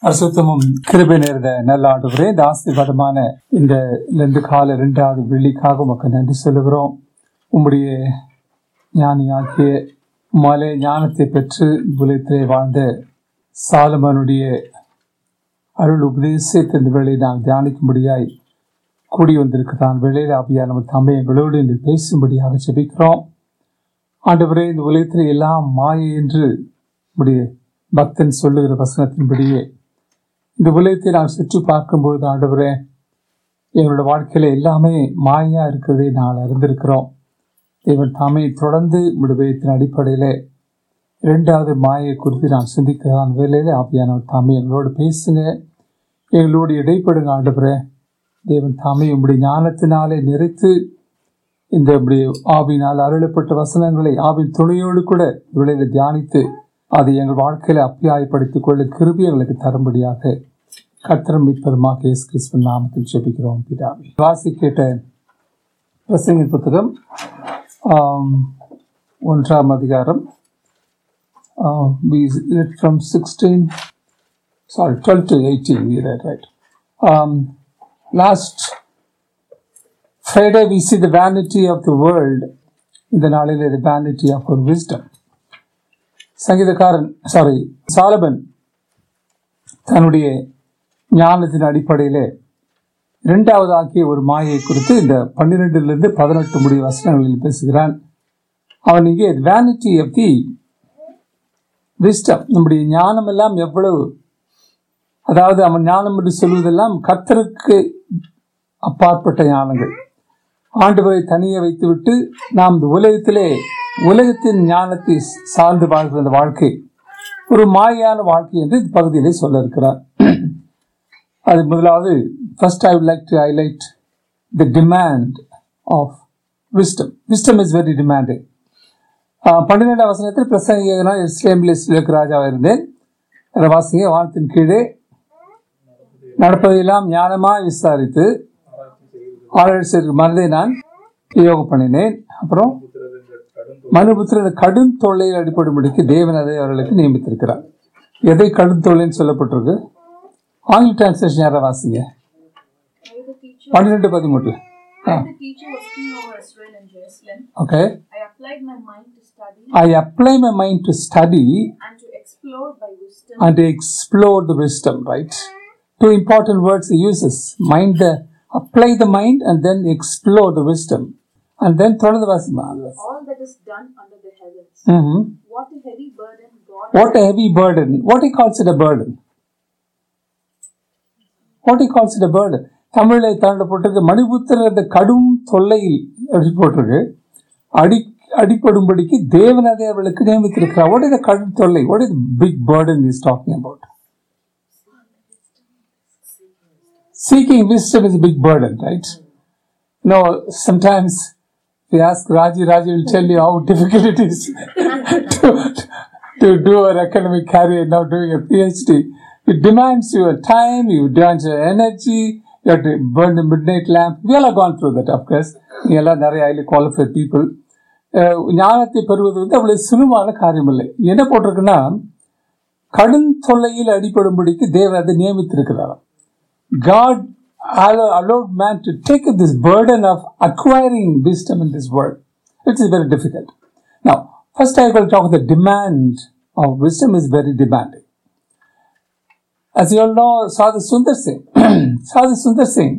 அசுத்தமும் கிருபை நேர்ந்த நல்ல ஆண்டுகிறே இந்த ஆசீர்வாதமான இந்த ரெண்டு கால இரண்டாவது வெள்ளிக்காக உமக்கு நன்றி சொல்லுகிறோம் உம்முடைய ஞானியாகிய மலை ஞானத்தை பெற்று உலகத்திலே வாழ்ந்த சாலமனுடைய அருள் உபதேசத்தை இந்த வேளையை நாம் தியானிக்கும்படியாய் கூடி வந்திருக்கிறான் வேளையில் ஆவியா நம்ம தம்மை எங்களோடு இன்று பேசும்படியாக ஜெபிக்கிறோம் ஆண்டவரே இந்த உலகத்தில் எல்லாம் மாயை என்று உடைய பக்தன் சொல்லுகிற வசனத்தின்படியே இந்த உலகத்தை நாம் சுற்றி பார்க்கும்பொழுது ஆண்டவரே எங்களோட வாழ்க்கையில எல்லாமே மாயா இருக்கிறதை நாங்கள் அறிந்திருக்கிறோம் தேவன் தாமே தொடர்ந்து விடுதயத்தின் அடிப்படையில் இரண்டாவது மாயை குறித்து நாம் சிந்திக்கிறதான் வேலையில் ஆவியானவர் தாமே எங்களோடு பேசுங்க எங்களோடு இடைப்படுங்க ஆண்டவரே தேவன் தாமே உம்முடைய ஞானத்தினாலே நிறைத்து இந்த இப்படி ஆவினால் அருளப்பட்ட வசனங்களை ஆவின் துணையோடு கூட விளையில தியானித்து அதை எங்கள் வாழ்க்கையில அப்பியாயப்படுத்திக் கொள்ள கிருபி எங்களுக்கு தரும்படியாக கர்த்தரம் மீட்பருமாக இயேசு கிறிஸ்துவின் நாமத்தில் ஜெபிக்கிறோம் பிதாவே வாசி கேட்ட பிரசங்க புத்தகம் ஆம், ஒன்றாம் அதிகாரம் from sixteen sorry 12 to 18 we read right um, last Friday we see the vanity of the world இந்த நாளிலே the vanity of our wisdom சங்கீதக்காரன் சாரி சாலபன் தன்னுடைய ஞானத்தின் அடிப்படையிலே இரண்டாவது ஆக்கிய ஒரு மாயை குறித்து இந்த பன்னிரெண்டிலிருந்து பதினெட்டு முடிய வசனங்களில் பேசுகிறான் அவன் இங்கே vanity of the wisdom நம்முடைய ஞானம் எல்லாம் எவ்வளவு அதாவது அவன் ஞானம் என்று சொல்வதெல்லாம் கர்த்தருக்கு அப்பாற்பட்ட ஞானங்கள் ஆண்டவரை தனியே வைத்துவிட்டு நாம் இந்த உலகத்திலே உலகத்தின் ஞானத்தை சார்ந்து வாழ்கிற அந்த வாழ்க்கை ஒரு மாயான வாழ்க்கை என்று இந்த பகுதியிலே சொல்ல இருக்கிறார் அது முதலாவது first I would like to highlight the demand of wisdom wisdom is very demanding பன்னிரெண்டாம் வசனத்தில் பிரசங்கிகனா இஸ்லேமில் இஸ்லேக்கு ராஜாவாக இருந்தேன் அதை வாசிங்க வானத்தின் கீழே நடப்பதையெல்லாம் ஞானமாய் விசாரித்து ஆளுநர் மனதை நான் யோகம் பண்ணினேன் அப்புறம் மனுபுத்திர கடும் தொல்லையில் அடிப்படும்படிக்கு தேவன் அதை அவர்களுக்கு நியமித்திருக்கிறார் எதை கடும் தொல்லைன்னு சொல்லப்பட்டிருக்கு ஆங்கில டிரான்ஸ்லேஷன் யாரை வாசிங்க I, the teacher, பன்னிரெண்டு பதிமூன்று I, the teacher, was king over Israel and Jerusalem. Okay I applied my mind to study I apply my mind to study and to explore by wisdom and to explore the wisdom, right? Two important words he uses. Mind the apply the mind and then explore the wisdom. And then தொடர்ந்து Wasima all that is done under the heavens. Mhm. What a heavy burden God What a heavy burden. What he calls it a burden. What he calls it a burden. தமிழில் தமிழில் போட்டிருக்கு மணிபுத்திர அந்த கடும் தொல்லையில் அப்படி போட்டிருக்கு அடி அடிப்படும்படிக்கு தேவனதை அவளுக்கு நியமித்திருக்கிறார் what is the கடும் தொல்லை what is the big burden he is talking about seeking wisdom is a big burden right no sometimes if you ask raji raji will tell you how difficult it is to, to do an academic career now doing a phd it demands your time you demands your energy you have to burn the midnight lamp we all have gone through that of course நீங்க எல்லாம் நிறைய highly qualified people அஹ் ஞானத்தை பெறுவது வந்து அவ்வளவு சுலபமான காரியம் இல்லை என்ன போட்டிருக்குன்னா கடும் தொல்லையில் அடிப்படும்படிக்கு தேவன் அதை நியமித்திருக்கிறார் God allo- allowed man to take up this burden of acquiring wisdom in this world, which is very difficult. Now, first I will talk the demand of wisdom is very demanding. As you all know, Sadhu Sundar Singh, Sadhu Sundar Singh,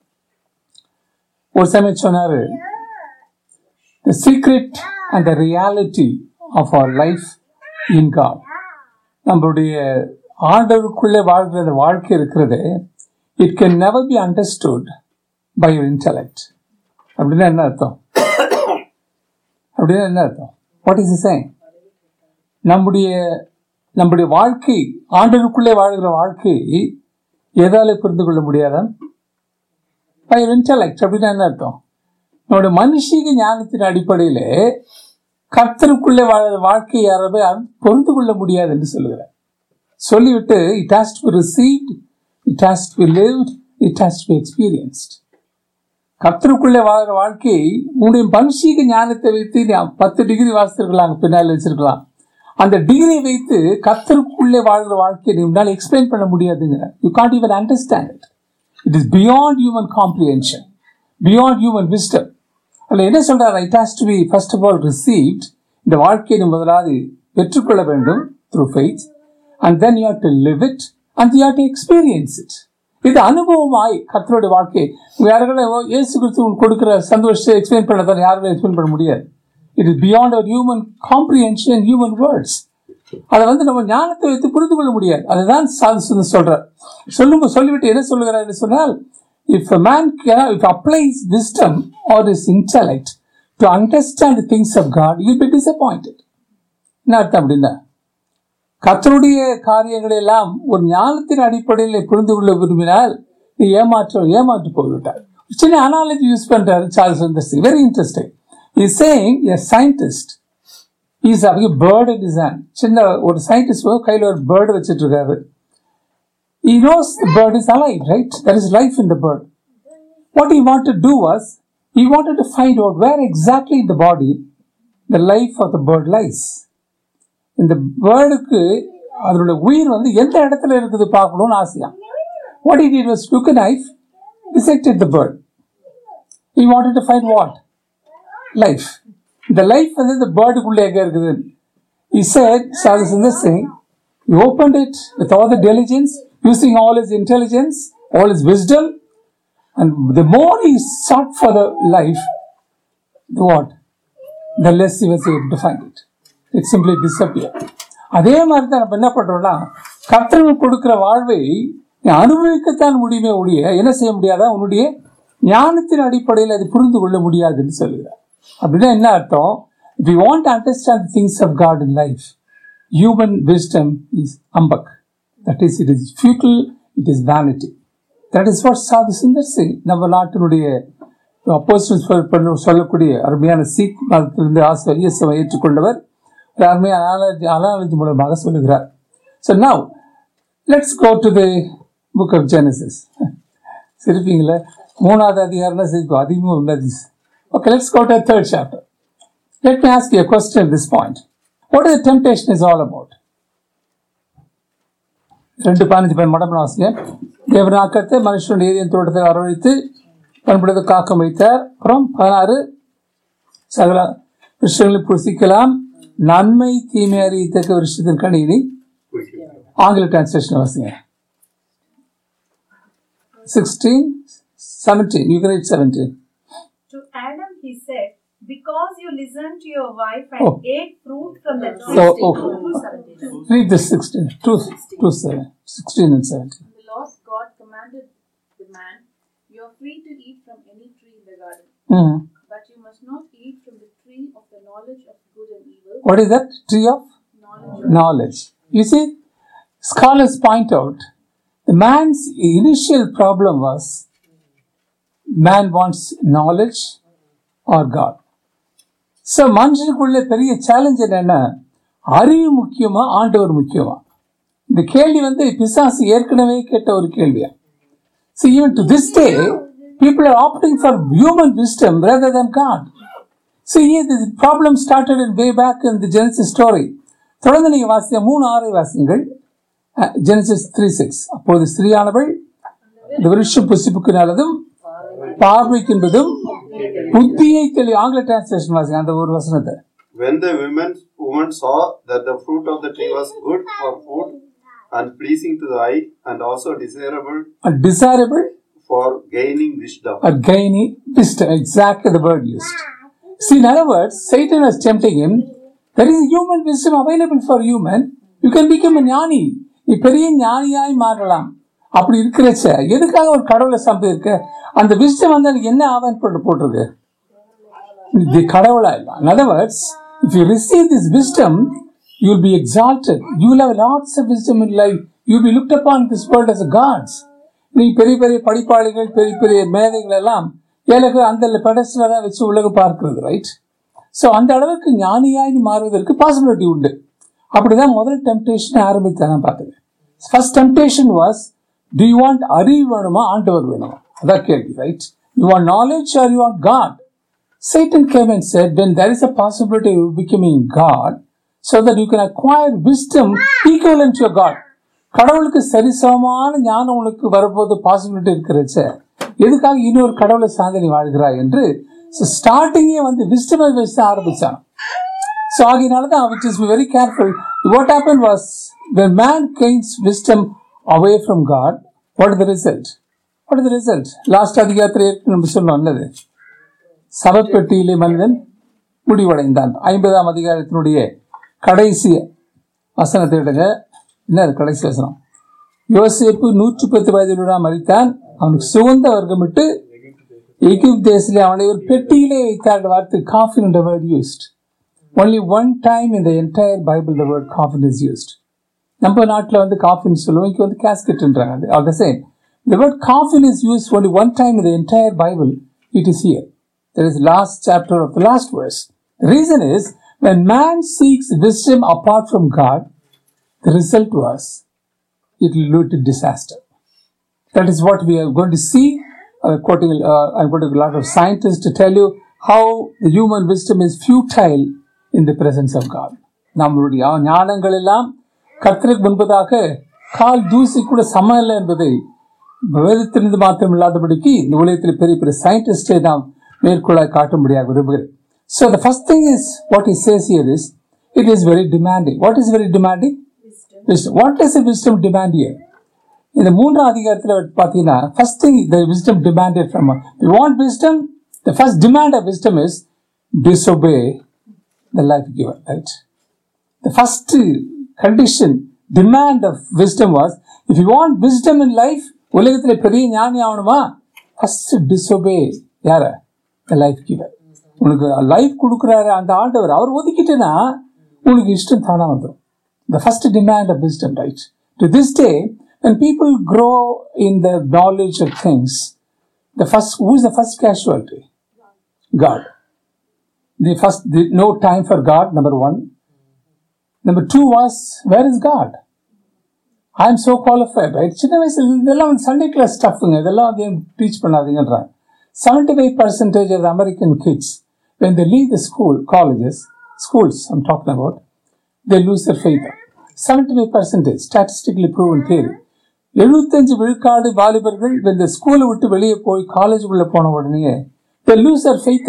ஒரு சமயம் சொன்னாரு the secret and the reality of our life in God. நம்மளுடைய ஆண்டவருக்குள்ளே வாழ்கிற அந்த வாழ்க்கை இருக்கிறது it can never be understood by your intellect அப்படின்னா என்ன அர்த்தம் அப்படின்னா என்ன அர்த்தம் வாட் இஸ் சேங் நம்முடைய நம்முடைய வாழ்க்கை ஆண்டவருக்குள்ளே வாழ்கிற வாழ்க்கை எதால புரிந்து கொள்ள முடியாதா பை இன்டலெக்ட் அப்படின்னா என்ன அர்த்தம் நம்முடைய மனுஷிக ஞானத்தின் அடிப்படையிலே கர்த்தருக்குள்ளே வாழ்கிற வாழ்க்கை யாராவே பொருந்து கொள்ள முடியாது என்று சொல்லுகிறார் சொல்லிவிட்டு it has to received it has to lived it has to experienced கர்த்தருக்குள்ளே வாழ்கிற வாழ்க்கை உன்னுடைய மனுஷீக ஞானத்தை வைத்து நீ பத்து டிகிரி வாசித்திருக்கலாம் அங்கே பின்னால் வச்சிருக்கலாம் அந்த டிகிரி வைத்து கத்தருக்குள்ளே வாழ்கிற வாழ்க்கையை உன்னால் எக்ஸ்பிளைன் பண்ண முடியாதுங்க you can't even understand it it is beyond human comprehension beyond human wisdom அதில் என்ன சொல்றாரு it has to be first of all received இந்த வாழ்க்கையை நீ முதலாவது பெற்றுக்கொள்ள வேண்டும் through faith and then you to live it and you to experience it இது அனுபவமாய் கர்த்தருடைய வாழ்க்கை யாருக்கும் இயேசு கிறிஸ்து உங்களுக்கு கொடுக்குற சந்தோஷத்தை எக்ஸ்பிளைன் பண்ண யாருக்கும் எக்ஸ்பிளைன் பண்ண முடியாது இட் இஸ் பியாண்ட் அவர் ஹியூமன் காம்ப்ரிஹென்ஷன் ஹியூமன் வேர்ட்ஸ் அதை வந்து நம்ம ஞானத்தை வைத்து புரிந்து கொள்ள முடியாது அதுதான் சாது சொல்றார் சொல்லுங்க சொல்லிவிட்டு என்ன சொல்லுகிறார் என்று சொன்னால் if a man cannot, if applies wisdom or his intellect to understand the things of God, you'll be disappointed. என்ன அர்த்தம் அப்படின்னா கர்த்தருடைய காரியங்களை எல்லாம் ஒரு ஞானத்தின் அடிப்படையில் புரிந்து கொள்ள விரும்பினால் நீ ஏமாற்ற ஏமாற்று போய்விட்டார் சின்ன அனாலஜி யூஸ் பண்றாரு சார்ல்ஸ் வந்து very interesting is saying a scientist is அவங்க பேர்டு டிசைன் சின்ன ஒரு சயின்டிஸ்ட் கையில் ஒரு பேர்டு வச்சுட்டு இருக்காரு he knows the bird is alive, right? There is life in the bird. What he wanted to do was, he wanted to find out where exactly in the body the life of the bird lies. இந்த பேர்டுக்கு அதோட உயிர் வந்து எந்த இடத்துல இருக்குது பார்க்கணும்னு ஆசையா what it it was took knife dissected the bird he wanted to find what life இந்த லைஃப் வந்து இந்த பேர்டுக்குள்ளே எங்க இருக்குது he said Sadhu Sundar Singh he opened it with all the diligence using all his intelligence all his wisdom and the more he sought for the life the what the less he was able to find it it simply disappeared அதே மாதிரி தான் நம்ம என்ன பண்றோம்னா கர்த்தர்கள் கொடுக்கிற வாழ்வை நீ அனுபவிக்கத்தான் முடியுமே ஒழிய என்ன செய்ய முடியாதா உன்னுடைய ஞானத்தின் அடிப்படையில் அது புரிந்து கொள்ள முடியாதுன்னு சொல்லுகிறார் அப்படின்னா என்ன அர்த்தம் if you want to understand the things of God in life human wisdom is ambak that is it is futile it is vanity that is what சாது சுந்தர் சிங் நம்ம நாட்டினுடைய அப்போஸ்டல்ஸ் பண்ண சொல்லக்கூடிய அருமையான சீக் மதத்திலிருந்து ஆசை இயேசுவை ஏற்றுக்கொண்டவர் ஒரு அருமையான அனாலஜி அனாலஜி மூலமாக சொல்லுகிறார் so now let's go to the book of Genesis சிரிப்பீங்களே மூணாவது அதிகாரம்னா சிரிக்கும் அதிகமாக உள்ளது okay let's go to third chapter let me ask you question at this point what is the temptation is all about ரெண்டு பதினஞ்சு பேர் மடம் வாசிங்க தேவனாக்கத்தை மனுஷனுடைய ஏதியன் தோட்டத்தை வரவழைத்து பண்படுத்த காக்க வைத்தார் அப்புறம் பதினாறு சகல விஷயங்களை புசிக்கலாம் நன்மை தீமை அறிவித்தக்க விஷயத்தின் கணினி ஆங்கில டிரான்ஸ்லேஷன் வாசிங்க sixteen seventeen you right seventeen To Adam he said, Because you listened to your wife and Oh. ate fruit from the tree. So, okay. Read this 16, 2, 2, 7, 16 and 17. The Lord God commanded the man, You are free to eat from any tree in the garden, Mhm. but you must not eat from the tree of the knowledge of good and evil. What is that? Tree of Knowledge knowledge. You see, scholars point out the man's initial problem was man wants knowledge or God. So மனுஷனுக்குள்ள பெரிய challenge என்னன்னா அறிவு முக்கியமா ஆண்டவர் முக்கியமா இந்த கேள்வி வந்து பிசாசு ஏற்கனவே கேட்ட ஒரு கேள்வியா So even to this day, people are opting for human wisdom rather than God. So here the problem started in way back in the Genesis story. தொடர்ந்து நீங்க வாசிங்க மூணு ஆறை வாசிங்கள் ஜெனசிஸ் த்ரீ சிக்ஸ் அப்போது ஸ்திரீயானவள் இந்த விருஷம் புசிப்புக்கினாலதும் பார்வைக்கின்றதும் புத்தியை தெளி ஆங்கில டிரான்ஸ்லேஷன் வாசிங்க அந்த ஒரு வசனத்தை When the women, woman saw that the fruit of the tree was good for food and pleasing to the eye and also desirable desirable for gaining wisdom. or gaining wisdom. Exactly the word used. See, in other words, Satan was tempting him. There is human wisdom available for human. You can become a ஞானி நீ பெரிய ஞானியாய் மாறலாம் அப்படி இருக்கிறச்ச எதுக்காக ஒரு கடவுளை சம்பிருக்க அந்த wisdom வந்து எனக்கு என்ன ஆவன் போட்டு போட்டிருக்கு இது கடவுளா இல்லை in other words if you receive this wisdom you will be exalted you will have lots of wisdom in life you will be looked upon in this world as a gods நீ பெரிய பெரிய படிப்பாளிகள் பெரிய பெரிய மேதைகள் எல்லாம் ஏழகு அந்த pedestal தான் வச்சு உலகம் பார்க்கிறது ரைட் ஸோ அந்த அளவுக்கு ஞானியாய் நீ மாறுவதற்கு பாசிபிலிட்டி உண்டு அப்படிதான் முதல் டெம்டேஷன் ஆரம்பித்தேன் நான் பார்த்தது first temptation was to you want அறிவு வேணுமா ஆண்டவர் வேணுமா அதான் கேள்வி right you want knowledge or you want God Satan came and said, when there is a possibility of becoming God, so that you can acquire wisdom equivalent to your God. கடவுளுக்கு சரிசமமான ஞானம் உனக்கு வரப்போது பாசிபிலிட்டி இருக்கிறச்ச எதுக்காக இன்னொரு கடவுளை சார்ந்து நீ வாழ்கிறாய் என்று ஸ்டார்டிங்கே வந்து விஸ்டமை வச்சு ஆரம்பிச்சான் ஸோ ஆகினால தான் which is very careful what happen was when man gains wisdom away from God what is the result what is the result last அதிகாரத்தில் ஏற்கனவே நம்ம சொன்னோம் என்னது சவப்பெட்டியிலே மனிதன் முடிவடைந்தான் ஐம்பதாம் அதிகாரத்தினுடைய கடைசி வசனத்தை விடுங்க என்ன அது கடைசி வசனம் யோசேப்பு நூற்றி பத்து வயதிலுடன் மறித்தான் அவனுக்கு சுகந்த வர்க்கமிட்டு எகிப்து தேசத்திலே அவனை ஒரு பெட்டியிலே வைத்தார் வார்த்தை காஃபின் என்ற word used only one time in the entire bible the word coffin is used நம்ம நாட்டில் வந்து காஃபின் சொல்லுவோம் இங்கே வந்து கேஸ்கெட்ன்றாங்க all the same the word coffin is used only one time in the entire bible it is here there is last chapter of the last verse the reason is when man seeks wisdom apart from god the result was it will lead to disaster that is what we are going to see. Uh, quoting, uh, I'm quoting a lot of scientists to tell you how the human wisdom is futile in the presence of God. நம்மளுடைய ஞானங்கள் எல்லாம் கர்த்தருக்கு முன்பதாக கால் தூசி கூட சமம் இல்லை என்பதை வேதத்திலிருந்து மாத்திரம் இல்லாதபடிக்கு இந்த உலகத்தில் பெரிய பெரிய சயின்டிஸ்டை நாம் மேற்கொள்ள காட்டும்படியாக விரும்புகிறேன் so the first thing is what is says here is it is very demanding what is very demanding wisdom. What does the wisdom demand here? இந்த மூன்றாம் அதிகாரத்தில் பார்த்தீங்கன்னா first thing the wisdom demanded from we want wisdom the first demand of wisdom is disobey the life giver right the first condition demand of wisdom was if you want wisdom in life உலகத்தில் பெரிய ஞானி ஆகணுமா first disobey யார the life giver உனக்கு life கொடுக்குறாரு அந்த ஆண்டவர் அவர் ஒதுக்கிட்டேன்னா உனக்கு இஷ்டம் தானா வந்துடும் the first demand of wisdom, right? To this day, when people grow in the knowledge of things, the first who is the first casualty? God. The first the, no time for God, number one. Number two was where is God? I am so qualified, right? சின்ன வயசுல இதெல்லாம் வந்து Sunday class ஸ்டஃப்புங்க இதெல்லாம் வந்து teach பண்ணாதீங்கன்றாங்க seventy five percentage of American kids when they leave the school colleges schools I'm talking about they lose their faith. 75 percentage, statistically proven theory. எழுபத்தஞ்சு விழுக்காடு வாலிபர்கள் இந்த ஸ்கூலை விட்டு வெளியே போய் காலேஜுக்குள்ள போன உடனே they lose their faith.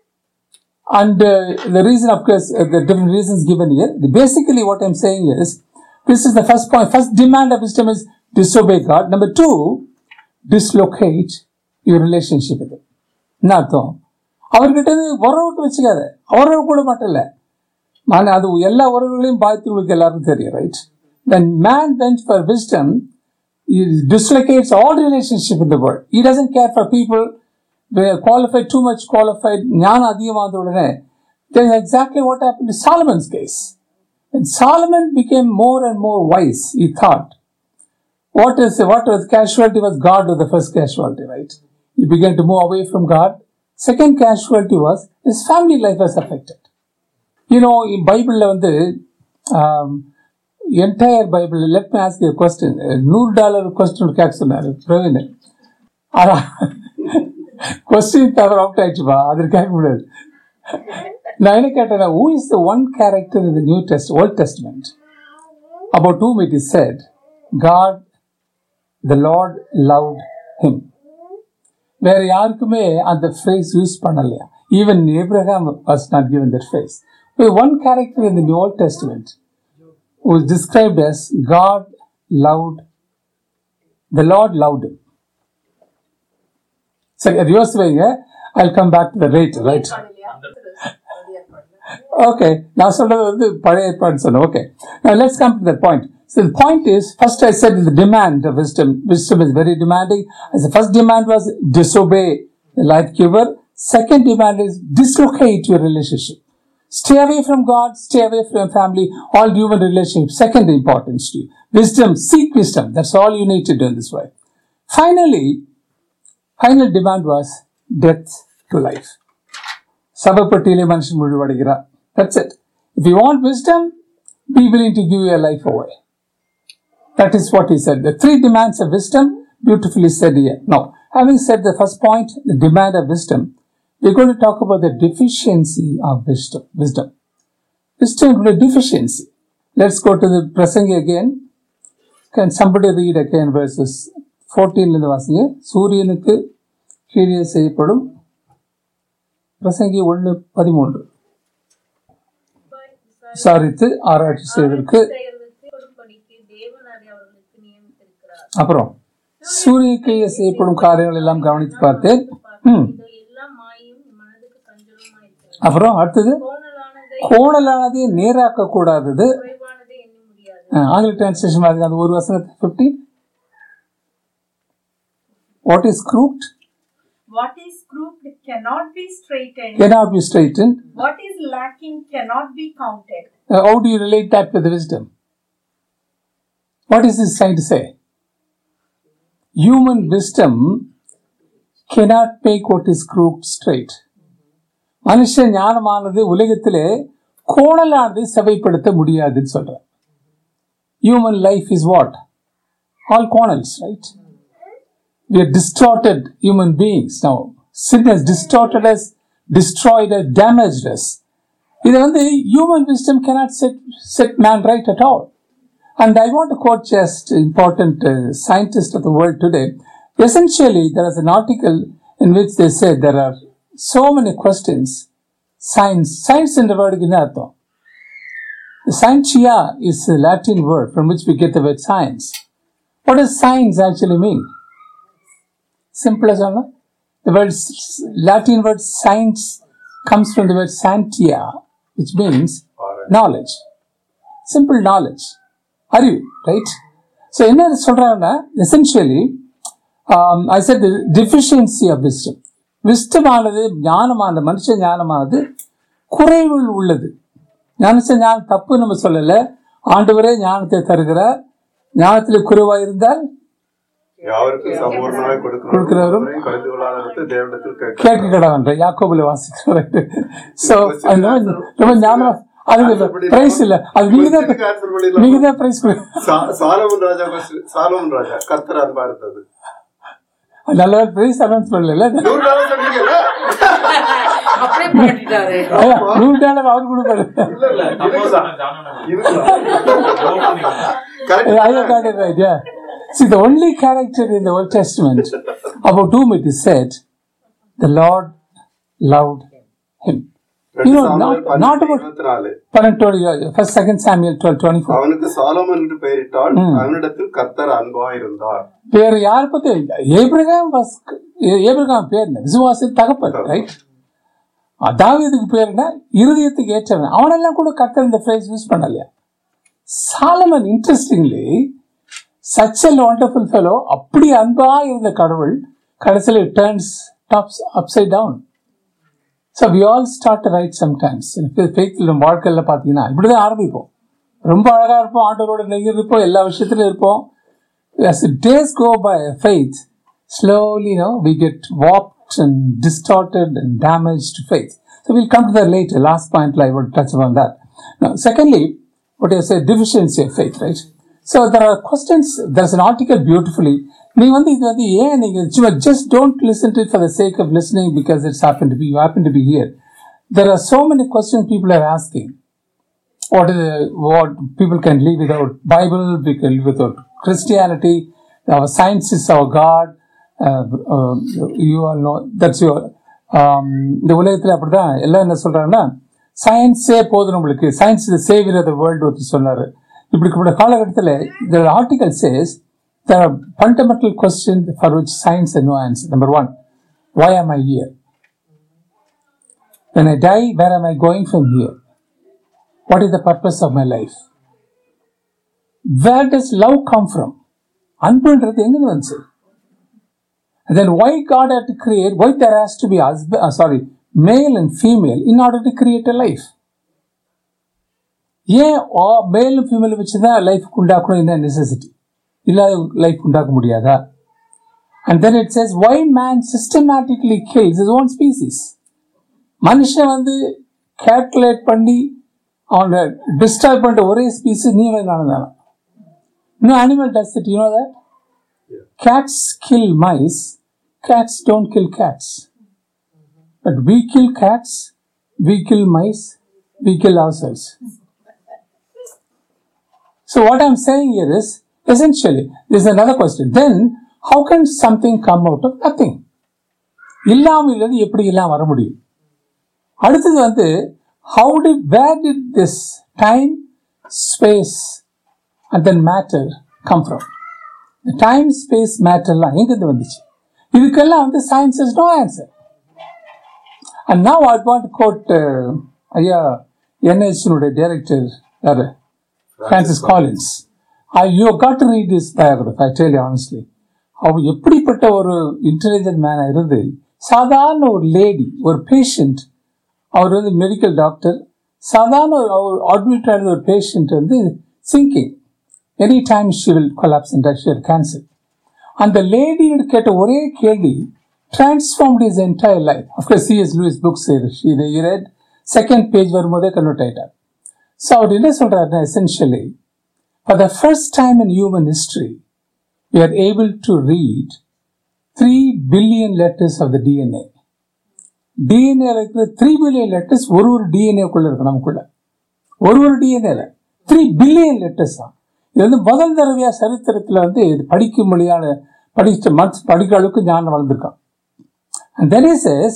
And uh, the reason, of course, uh, the different reasons given here. Basically, what I'm saying is, this is the first point. First demand of wisdom is disobey God. Number two, dislocate your relationship with Him. என்ன அர்த்தம் அவர்கிட்ட இருந்து உறவுக்கு வச்சுக்காத உறவு கூட மட்டும் இல்லை நான் அது எல்லா உறவுகளையும் பாதித்து உங்களுக்கு எல்லாருக்கும் தெரியும் right when man went for wisdom he dislocates all relationship in the world he doesn't care for people they are qualified too much qualified ஞானம் அதிகமான உடனே then exactly what happened to Solomon's case when Solomon became more and more wise he thought what is what was casualty was God was the first casualty right he began to move away from God second casualty was his family life was affected you know பைபிளில் வந்து entire Bible let me ask question நூறு dollar question கேட்க சொன்னார் பிரவீன் ஆனால் question தவிர out ஆயிடுச்சுப்பா அது கேட்க முடியாது நான் என்ன கேட்டேன்னா who is the one character in the new test old testament about whom it is said God the Lord loved him வேற யாருக்குமே அந்த ஃப்ரேஸ் யூஸ் பண்ணலையா even Abraham was not given that phrase one character in the New Old Testament who is described as God loved, the Lord loved him. So, at yours I'll come back to the rate, right? Okay, now சொல்றது வந்து பழைய ஏற்பாடு சொன்னேன் okay now let's come to that point so the point is first I said the demand of wisdom wisdom is very demanding as the first demand was disobey the life giver second demand is dislocate your relationship Stay away from God, stay away from your family, all human relationships. Second importance to you. Wisdom, seek wisdom. That's all you need to do in this way. Finally, final demand was death to life. சபப்பட்டியிலே மனுஷன் முடிவடைகிறார் That's it. If you want wisdom, be willing to give your life away. That is what he said. The three demands of wisdom, beautifully said here. Now, having said the first point, the demand of wisdom, we're going to talk about the deficiency of wisdom. wisdom. wisdom deficiency. Let's go to the Prasangi again. Can somebody read again verses 14 இருந்து வாசிங்க சூரியனுக்கு கீழே செய்யப்படும் பிரசங்கி ஒன்று பதிமூன்று விசாரித்து ஆராய்ச்சி செய்வதற்கு செய்வதற்கு கொடும்படிக்கு தேவன் அதை அவர்களுக்கு நியமித்திருக்கிறார் அப்புறம் சூரிய கீழே செய்யப்படும் காரியங்கள் எல்லாம் கவனித்து பார்த்தேன் ம் இதோ எல்லாம் மாயும் என் மனதுக்கு கஞ்சலுமாய் இருக்கிறது அப்புறம் அடுத்தது கோணலானதை கோணலானதை நேராக்க கூடாதது குறைவானதை எண்ண முடியாது ஆங்கில டிரான்ஸ்லேஷன் மாதிரி அந்த ஒரு வசனத்தை fifty what is crooked What is crooked cannot be straightened. cannot be straightened What is lacking cannot be counted. Uh, how do you relate that with wisdom what is this trying to say human wisdom cannot make what is crooked straight மனுஷ ஞானமானது உலகத்திலே கோணலானதை செவைப்படுத்த முடியாதுன்னு சொல்றேன் human life is what all corners right we are distorted human beings now sin has distorted us destroyed us damaged us இது வந்து human wisdom cannot set set man right at all and i want to quote just important uh, scientist of the world today essentially there is an article in which they said there are so many questions science science என்ற வேர்டுக்கு என்ன அர்த்தம் scientia is a latin word from which we get the word science what does science actually mean simple as all the word s- latin word science comes from the word santia which means knowledge simple knowledge அறிவு right so என்ன சொல்றாங்கன்னா essentially I said deficiency of wisdom விஸ்டமானது ஞானமானது மனுஷ ஞானமானது குறைவுள் உள்ளது மனுஷ ஞானம் தப்பு நம்ம சொல்லலை ஆண்டவரே ஞானத்தை தருகிறார் ஞானத்தில் குறைவாக இருந்தால் யாவருக்கும் சம்பூர்ணமாய் கொடுக்கிறவரும் கொடுக்கிறவரும் அவரையும் கலந்து கொள்ளாதவர்க்கு தேவனிடத்தில் கேட்க கேட்க கடவன்ற யாக்கோபுல வாசிக்கிறவர் ஸோ அது ரொம்ப ரொம்ப ஞானம் அதுக்கு பிரைஸ் இல்லை அது நீங்க தான் ஆன்சர் பண்ணிடலாம் நீங்க தான் பிரைஸ் கொடு சா- சாலமன் ராஜா question- சாலமன் ராஜா கர்த்தர் அது பார்த்தது நல்ல பிரைஸ் அனௌன்ஸ் பண்ணல நூறு டாலர் சொன்னீங்கல்ல அப்படியே பாட்டிட்டாரு நூறு டாலர் அவர் கொடுப்பாரு இல்ல இல்ல இருக்கலாம். Correct. I got it right, yeah. See, the only character in the Old Testament about whom it is said, the Lord loved him. You know, not, Samuel not பன்னிரண்டு about இருபத்தி நாலு. பன்னெண்டு first, second Samuel 12, 24. அவனுக்கு சாலமன் என்று பெயரிட்டால் அவனிடத்தில் கர்த்தர் அன்பாய் இருந்தார் பேர் யார் பத்தி ஏப்ரகாம் was ஏப்ரகாம் பேர் என்ன விசுவாசி தகப்பன் ரைட் தாவீதுக்கு பேர் என்ன இருதயத்துக்கு ஏற்றவன் அவனெல்லாம் கூட கர்த்தர் இந்த phrase யூஸ் பண்ணலையா Solomon interestingly such a wonderful fellow அப்படி அன்பா இருந்த கடவுள் கடைசியில் turns tops upside down so we all start right sometimes ஃபேத்தில் நம்ம வாழ்க்கையில் பார்த்தீங்கன்னா இப்படி தான் ஆரம்பிப்போம் ரொம்ப அழகாக இருப்போம் ஆண்டவரோட நெருங்கி இருப்போம் எல்லா விஷயத்துலையும் இருப்போம் as the days go by faith slowly you know we get warped and distorted and damaged faith so we'll come to that later last point i will touch upon that now secondly what you say deficiency of faith right so there are questions there's an article beautifully நீங்க வந்து இது வந்து ஏன் நீங்க சும்மா just don't listen to it for the sake of listening because it's happened to be you happen to be here there are so many questions people are asking what is what people can live without Bible, we can live without Christianity. Our science is our God. Uh, uh, you all know that's your. Um, இந்த உலகத்தில் அப்படிதான் எல்லாம் என்ன சொல்றாங்கன்னா சயின்ஸே போதும் நம்மளுக்கு science is saviour of the world ஒருத்தர் சொன்னார் இப்படிப்பட்ட காலகட்டத்தில் இந்த article says there are fundamental questions for which science has no answer. Number one, why am I here? When I die, where am I going from here? What is the purpose of my life? Where does love come from? அன்புன்றது எங்கிருந்து வந்துச்சு And then why God had to create, why there has to be husband, uh, sorry, male and female in order to create a life? ஏன் male female வச்சு தான் life உண்டாக்கணும் என்ன necessity இல்லாத life உண்டாக்க முடியாதா and then it says why man systematically kills his own species மனுஷன் வந்து calculate பண்ணி அவனை டிஸ்டர்ப் பண்ணுற ஒரே ஸ்பீஸ் நீ நானும் தானே No animal does it, you know that? Cats kill mice, cats don't kill cats. But we kill cats, we kill mice, we kill ourselves. So what I'm saying here is, essentially, there's another question. Then, how can something come out of nothing? இல்லாமல் இருந்து எப்படி எல்லாம் வர முடியும் அடுத்தது வந்து how the where did this time space and then matter come from time space மேட்டர்லாம் எங்கேருந்து வந்துச்சு இதுக்கெல்லாம் வந்து science is no answer and now I want quote ஐயா என்ஹெச்னுடைய டைரக்டர் யாரு Francis Collins I you got to read this biography I tell honestly அவர் எப்படிப்பட்ட ஒரு இன்டெலிஜென்ட் மேனாக இருந்து சாதாரண ஒரு லேடி ஒரு பேஷண்ட் அவர் வந்து மெடிக்கல் டாக்டர் சாதாரண ஒரு அவர் அட்மிட் ஆன ஒரு பேஷண்ட் வந்து singing any time she will collapse and sheer cancer அந்த லேடியோட கேட்ட ஒரே கேள்வி transformed is entire life of course C S Lewis books இது ரெட் செகண்ட் பேஜ் வரும்போதே கன்வெர்ட் ஆயிட்டார் ஸோ அவர் என்ன சொல்றாருன்னா essentially for the first time in human history we are able to read 3 billion letters of the DNA. DNA ல இருக்கிற three billion letters ஒரு ஒரு டிஎன்ஏக்குள்ள இருக்கு நமக்குள்ள ஒரு ஒரு டிஎன்ஏல த்ரீ பில்லியன் லெட்டர்ஸ் தான் இது வந்து முதல் தடவையா சரித்திரத்தில் வந்து இது படிக்கும் மொழியான படிச்ச மனசு படிக்கிற அளவுக்கு ஞானம் வளர்ந்துருக்கான் and then is is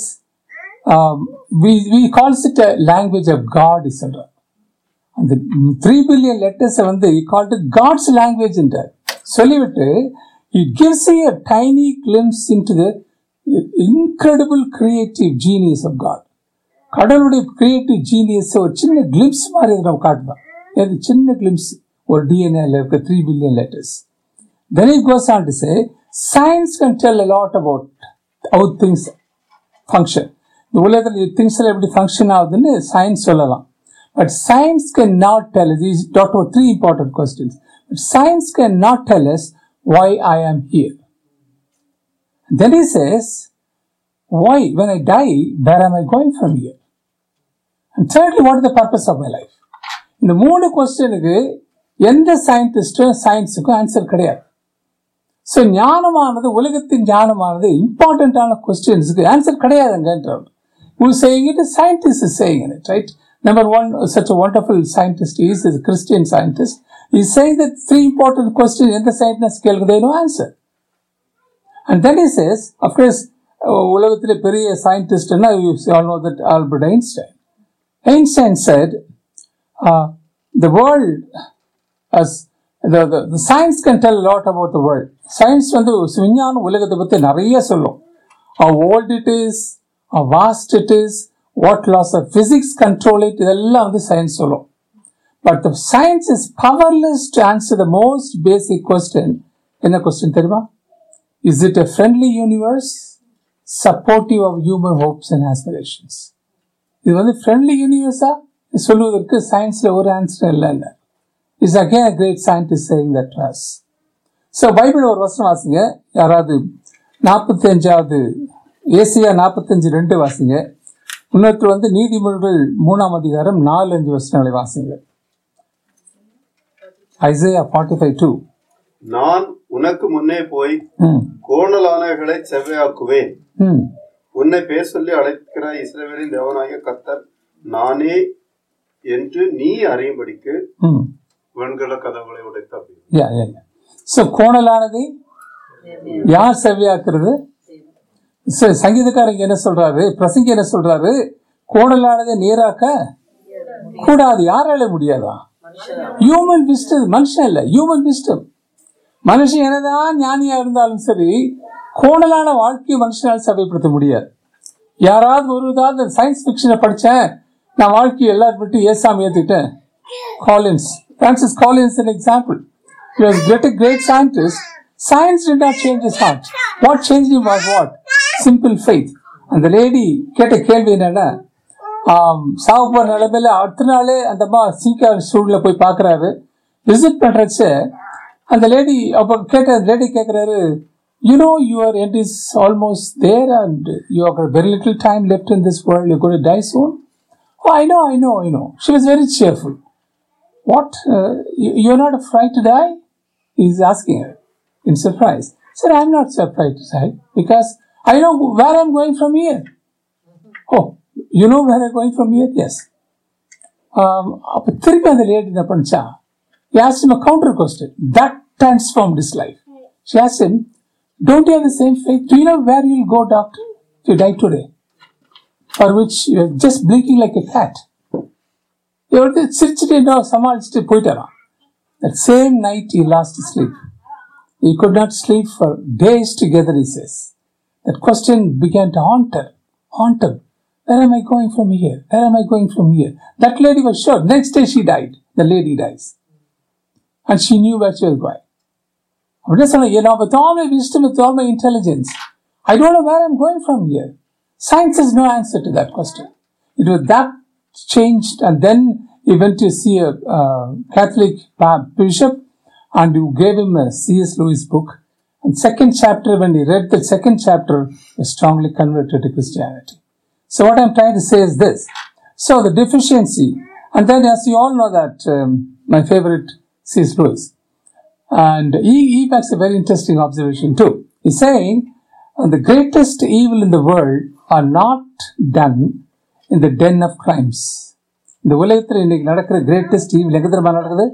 we we calls it a language of God சொல்கிறார் அந்த த்ரீ பில்லியன் லெட்டர்ஸை வந்து கால்ட் காட்ஸ் லாங்குவேஜ்ன்றார் சொல்லிவிட்டு it gives a tiny glimpse into the incredible creative genius of God கடவுளுடைய கிரியேட்டிவ் ஜீனியஸ் ஒரு சின்ன கிளிம்ஸ் மாதிரி இது நம்ம காட்டுதான் இது சின்ன கிளிம்ஸ் ஒரு டிஎன்ஏல இருக்க three billion letters then it goes on to say science can tell a lot about out things function இந்த உலகத்தில் திங்ஸ் எல்லாம் எப்படி ஃபங்க்ஷன் ஆகுதுன்னு சயின்ஸ் சொல்லலாம் but science can not tell these doctor three important questions but science can not tell us why I am here. Then he says, why, when I die, where am I going from here? And thirdly, what is the purpose of my life? இந்த மூணு கொஸ்டினுக்கு எந்த சயின்டிஸ்டும் சயின்ஸுக்கும் answer கிடையாது so ஞானமானது உலகத்தின் ஞானமானது இம்பார்ட்டண்ட்டான கொஸ்டின்ஸுக்கு ஆன்சர் கிடையாதுங்கன்றார் who is saying it? A scientist is saying it, right? Number one, such a wonderful scientist he is, is a Christian scientist. He's saying that three important questions in the scientist scale, they no answer. And then he says, of course, உலகத்திலே பெரிய சயின்டிஸ்ட்னா you all know that Albert Einstein Einstein said uh, the world as the, the, the science can tell a lot about the world science வந்து விஞ்ஞானம் உலகத்தை பற்றி நிறைய சொல்லும் how old it is how vast it is what laws of physics control it இதெல்லாம் வந்து science சொல்லும் but the science is powerless to answer the most basic question என்ன கொஸ்டின் தெரியுமா is it a friendly universe supportive of human hopes and aspirations இது வந்து friendly யூனிவர்ஸா சொல்லுவதற்கு சயின்ஸ்ல ஒரு ஆன்சர் இல்லைன்னு is again great scientist saying that was so Bible ஒரு வருஷம் வாசிங்க யாராவது நாற்பத்தி அஞ்சாவது ஏசியா நாற்பத்தஞ்சு ரெண்டு வாசிங்க இன்னொருத்தர் வந்து நீதிமொழிகள் மூணாம் அதிகாரம் நாலு அஞ்சு வருஷங்களை வாசிங்க ஐசையா ஃபார்ட்டி ஃபைவ் டூ நான் உனக்கு முன்னே போய் ம் கோணலானவைகளை செவ்வையாக்குவேன் ம் உன்னை பேர் சொல்லி அழைக்கிற இஸ்ரவேலின் தேவனாகிய கர்த்தர் நானே என்று நீ அறியும்படிக்கு ம் வெண்கல கதவுகளை உடைத்தார் யா யா ஸோ கோணலானதை யார் செவ்வியாக்குறது ச- சங்கீதக்காரங்க என்ன சொல்றாரு பிரசங்கி என்ன சொல்றாரு கோணலானதை நேராக்க கூடாது யாரால முடியாதா ஹியூமன் விஸ்டம் மனுஷன் இல்ல ஹியூமன் விஸ்டம் மனுஷன் என்னதான் ஞானியா இருந்தாலும் சரி கோணலான வாழ்க்கையை மனுஷனால் சபைப்படுத்த முடியாது யாராவது ஒரு ஏதாவது சயின்ஸ் ஃபிக்ஷனை படித்தேன் நான் வாழ்க்கையை எல்லாரும் விட்டு ஏசாமி ஏற்றுக்கிட்டேன் Collins Francis Collins an example he was great a great scientist science did not change his heart what changed him was what simple faith அந்த லேடி கேட்ட கேள்வி என்னன்னா ஆம், சாவு போற நிலைமையில அடுத்த நாளே அந்த அம்மா சீக்கிர ஸ்டூடியில் போய் பார்க்குறாரு விசிட் பண்ணுறச்ச அந்த லேடி அப்போ கேட்ட லேடி கேட்குறாரு you know your end is almost there and you have very little time left in this world you got die soon Oh, I know, I know, I know. She was very cheerful. What? Uh, you, you're not afraid to die? He's asking her in surprise. Said, I'm not surprised to die because I know where I'm going from here. Oh, you know where I'm going from here? Yes. அப்போ திருப்பி அந்த lady என்ன பண்ணிச்சா he asked him a counter question that transformed his life she asked him don't you have the same faith do you know where you'll go doctor if you die today for which you're just blinking like a cat இவருக்கு சிரிச்சுட்டு என்ன சமாளிச்சுட்டு போயிட்டாராம் that same night he lost his sleep he could not sleep for days together he says that question began to haunt her haunt him where am i going from here where am i going from here that lady was sure next day she died the lady dies and she knew where she was going அப்படின்னா சொன்ன you know with all my wisdom with all my intelligence i don't know where i'm going from here science has no answer to that question it was that changed and then he went to see a uh, catholic pa- bishop and who gave him a cs lewis book and second chapter when he read the second chapter he strongly converted to christianity so what i'm trying to say is this so the deficiency and then as you all know that um, my favorite cs lewis and he, he makes a very interesting observation too. He's saying uh, the greatest evil in the world are not done in the den of crimes. இந்த உலகத்தில் இன்னைக்கு நடக்கிற greatest evil எங்க தெரியுமா நடக்குது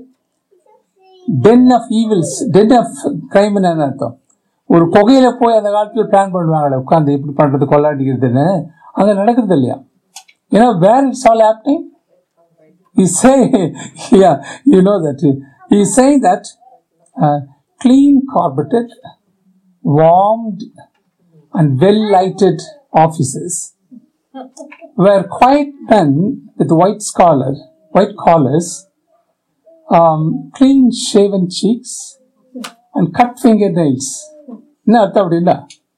den of evils den of crime என்ன அர்த்தம் ஒரு புகையில போய் அந்த காலத்தில் பிளான் பண்ணுவாங்களே உட்காந்து எப்படி பண்றது கொள்ளாடிக்கிறதுன்னு அங்கே நடக்கிறது இல்லையா ஏன்னா where it's all happening He's saying, yeah, you know that. He's saying that uh, clean carpeted, warmed, and well lighted offices where quiet men with white collar, white collars, um, clean shaven cheeks, and cut fingernails. என்ன அர்த்தம் அப்படின்னா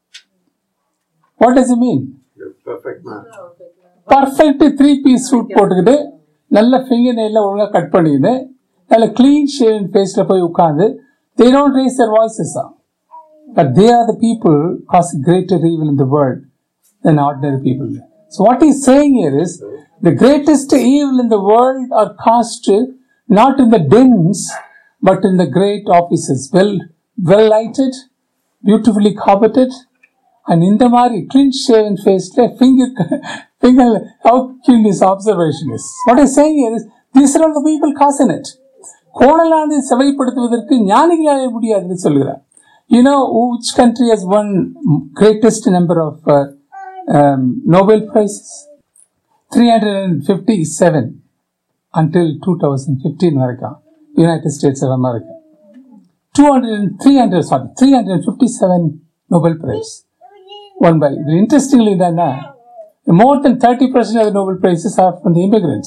what does mean You're perfect man. Perfect three piece suit போட்டுக்கிட்டு நல்ல finger நெயில ஒழுங்கா cut பண்ணிக்கிட்டு நல்ல clean shaven ஃபேஸில் போய் உட்காந்து they don't raise their voices but they are the people cause greater evil in the world than ordinary people. So what he's saying here is the greatest evil in the world are cast not in the dens but in the great offices, well well lighted, beautifully carpeted, and இந்த மாதிரி clean shaven faced finger finger how keen his observation is. What he's saying here is these are all the people causing it. கோணலானதை செவைப்படுத்துவதற்கு ஞானிகளாலே முடியாதுன்னு சொல்கிறார் You know which country has won greatest number of uh, um, Nobel prizes? 357 until 2015 வரைக்கும் United States of America. 200 and 300, sorry, 357 Nobel Prize won by. Interestingly, then, uh, more than 30% of the Nobel Prizes are from the immigrants.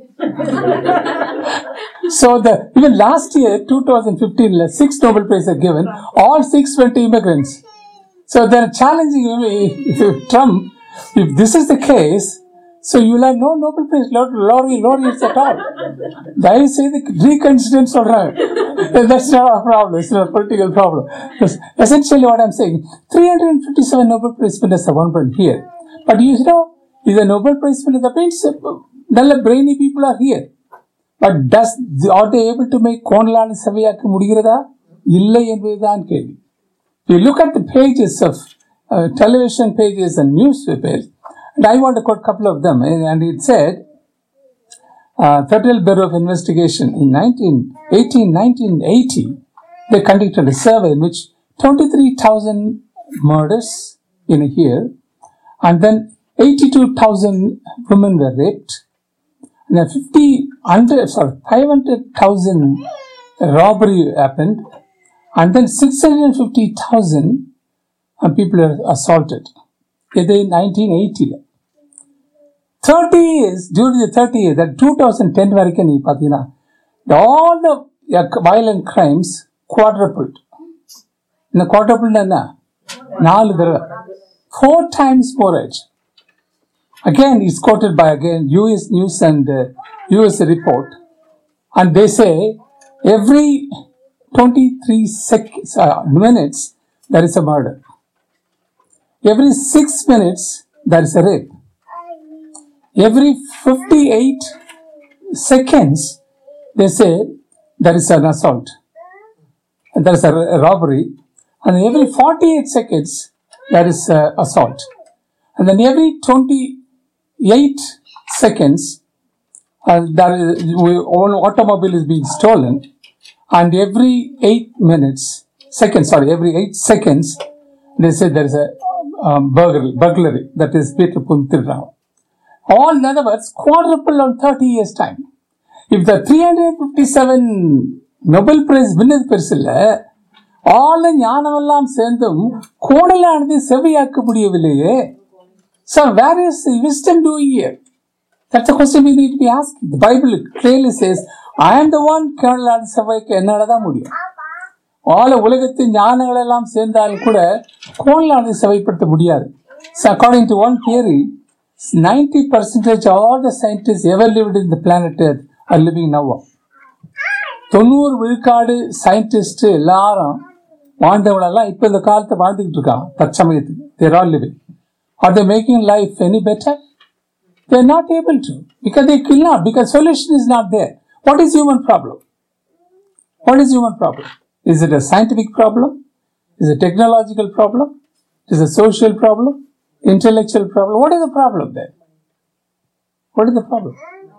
So the even last year, 2015, like, six Nobel Prizes are given. All six went to immigrants. So they're challenging him, if if Trump. If this is the case, so you'll have no Nobel Prize laure- laure- laureates at all. தயவு செய்து reconsider சொல்றாங்க that's not a problem it's not a political problem Because essentially what I'm saying 357 Nobel Prize winners are one point here but you know is a Nobel Prize winner that means uh, நல்ல brainy people are here but does are they able to make கோணலான செவையாக்க முடிகிறதா இல்லை என்பதுதான் கேள்வி you look at the pages of uh, television pages and newspapers, and I want to quote a couple of them. And and it said, uh, Federal Bureau of Investigation in 1980, 1980, they conducted a survey in which 23,000 murders in a year, and then 82,000 women were raped, and then 50, under, sorry, 500,000 robbery happened, and then 650,000 uh, people are assaulted. இது 1980 ல 30 years during the 30 years that 2010 வரைக்கும் நீங்க பார்த்தீங்கன்னா all the uh, violent crimes quadrupled இந்த quadrupled என்ன நாலு தடவை four times more age again it's quoted by again US News and uh, US report and they say every 23 seconds, uh, minutes there is a murder. Every 6 minutes there is a rape. Every 58 seconds they say there is an assault. And there is a r- robbery. And every 48 seconds there is a assault. And then every 28 seconds uh, there is, we- all automobile is being stolen, and every eight minutes, seconds, sorry, every eight seconds, they say there is a um, burglary, burglary that is Peter Puntirao. All, in other words, quadruple on 30 years' time. If the 357 Nobel Prize winner பெருசில்ல ஆல ஞானமெல்லாம் சேர்ந்தும் கோடலானது செவியாக்க முடியவில்லையே So where is the wisdom doing here? That's a question we need to be asking. The Bible clearly says, I am the one கேடலானது செவ்வாய்க்கு என்னால தான் முடியும் ஆல உலகத்தின் ஞானங்கள் எல்லாம் சேர்ந்தாலும் கூட கோணலானது செவைப்படுத்த முடியாது So according to one theory, 90 percentage of all the scientists ever lived in the planet Earth are living now. தொண்ணூறு விழுக்காடு சயின்டிஸ்ட் எல்லாரும் வாழ்ந்தவங்களெல்லாம் இப்போ இந்த காலத்தை வாழ்ந்துகிட்டு இருக்காங்க தற்சமயத்துக்கு they're all living are they making life any better they're not able to because they kill not because solution is not there what is human problem What is human problem? Is it a scientific problem? Is it a technological problem? Is it a social problem? Intellectual problem? What is the problem there? What is the problem?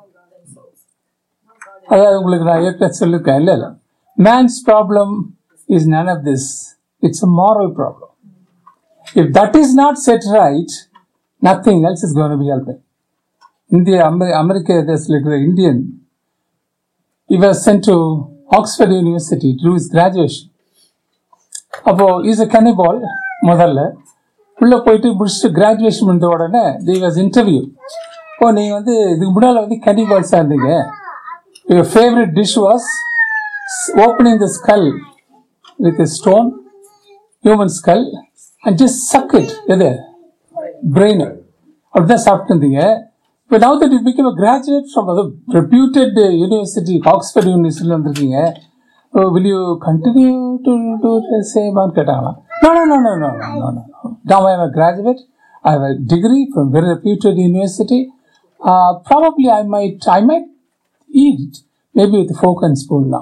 அதாவது உங்களுக்கு நான் ஏற்கனவே சொல்லியிருக்கேன் இல்லை இல்லை man's problem is none of this it's a moral problem if that is not set right nothing else is going to be helping இந்திய அமெ அமெரிக்க தேசத்தில் இருக்கிற Indian he was sent to Oxford University to do his graduation. அப்போ is a cannibal முதல்ல உள்ளே போயிட்டு முடிச்சுட்டு graduation பண்ண உடனே தி வாஸ் இன்டர்வியூ ஓ நீங்கள் வந்து இதுக்கு முன்னால் வந்து கன்னிபால்ஸாக இருந்தீங்க your favourite dish was opening the skull with stone human skull and just suck it எது பிரெயின் அப்படிதான் சாப்பிட்டு இருந்தீங்க இப்போ now that you became a graduate from a reputed uh, university, Oxford University வந்திருக்கீங்க uh, will you continue to do the same ஆன்னு கேட்டாங்களா no no no no no no no no now I am a graduate I have a degree from very reputed university uh, probably I might I might eat maybe with a fork and spoon now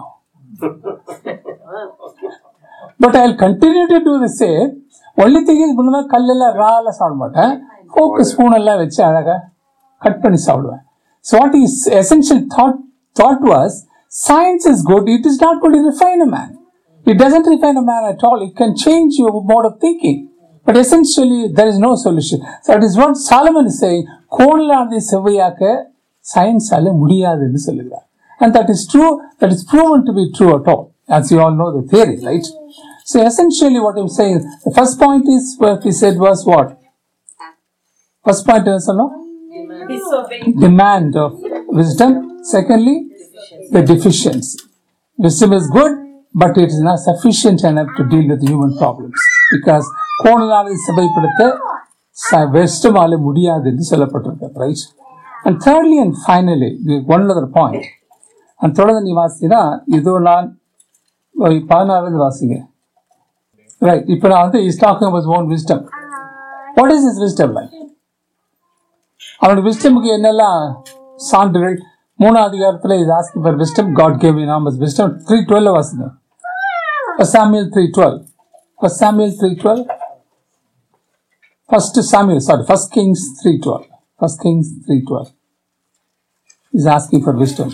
but I'll continue to do the same only thing is முன்னமே கல்லெல்லாம் ரால சாப்பிட மாட்டேன் folk spoon எல்லாம் வச்சு அழகா cut பண்ணி சாப்பிடுவேன் so what is essential thought thought was science is good it is not good refine a man it doesn't refine a man at all it can change your mode of thinking but essentially there is no solution so it is what Solomon is saying கோணலானதை செவ்வையாக்க சயின்ஸால முடியாதுன்னு சொல்லுகிறார் and that is true that is proven to be true at all as you all know the theory right so essentially what i'm saying the first point is what he said was what first point is no Disobeying. demand of wisdom secondly the deficiency wisdom is good but it is not sufficient enough to deal with human problems because கோணலாலை சபைப்படுத்த வெஸ்டமால முடியாது என்று சொல்லப்பட்டிருக்கிறது right and thirdly and finally one other point அந்த தொடர்ந்து நீ வாசினா இதோ நான் ஒரு பதினாறுலேருந்து வாசிங்க ரைட் இப்போ நான் வந்து is talking about own wisdom what is is wisdom like அவனோட விஸ்டமுக்கு என்னெல்லாம் சான்றுகள் மூணாவது அதிகாரத்தில் இது asking for wisdom God gave enormous wisdom three twelve வாசிங்க Samuel three twelve first Samuel three twelve first Samuel sorry first Kings three twelve first Kings three twelve is asking for wisdom